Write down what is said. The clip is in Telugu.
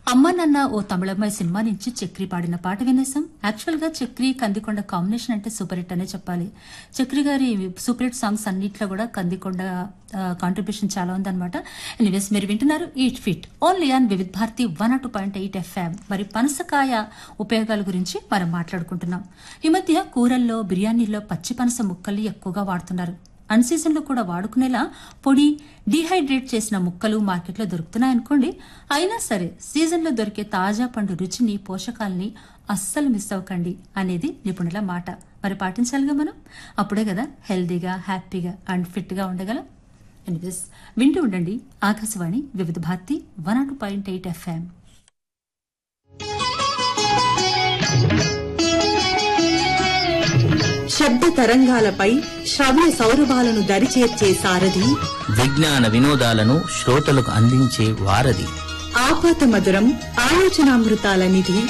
అమ్మ నాన్న ఓ తమిళమ్మాయి సినిమా నుంచి చక్రి పాడిన పాట వినేసాం యాక్చువల్ గా చక్రి కందికొండ కాంబినేషన్ అంటే సూపర్ హిట్ అనే చెప్పాలి చక్రి గారి సూపర్ హిట్ సాంగ్స్ అన్నిట్లో కూడా కందికొండ కాంట్రిబ్యూషన్ చాలా ఉందన్నమాట ఎనీవేస్ మీరు వింటున్నారు eat fit only on Vividh Bharati one two point eight FM మరి పనసకాయ ఉపయోగాల గురించి మనం మాట్లాడుకుంటున్నాం ఈ మధ్య కూరల్లో బిర్యానీల్లో పచ్చి పనస ముక్కల్ని ఎక్కువగా వాడుతున్నారు అన్ సీజన్ లో కూడా వాడుకునేలా పొడి డీహైడ్రేట్ చేసిన ముక్కలు మార్కెట్లో దొరుకుతున్నాయనుకోండి అయినా సరే సీజన్ లో దొరికే తాజా పండు రుచిని పోషకాల్ని అస్సలు మిస్ అవ్వకండి అనేది నిపుణుల మాట మరి పాటించాలిగా మనం అప్పుడే కదా హెల్దీగా హ్యాపీగా అండ్ ఫిట్ గా ఉండగలం ఎనివేస్ వింటూ ఉండండి Akashvani Vividh Bharati one two point eight FM శబ్ద తరంగాలపై శ్రవ్య సౌరభాలను దరిచేర్చే సారథి విజ్ఞాన వినోదాలను శ్రోతలకు అందించే వారధి ఆపాత మధురం ఆలోచనామృతాల నిధి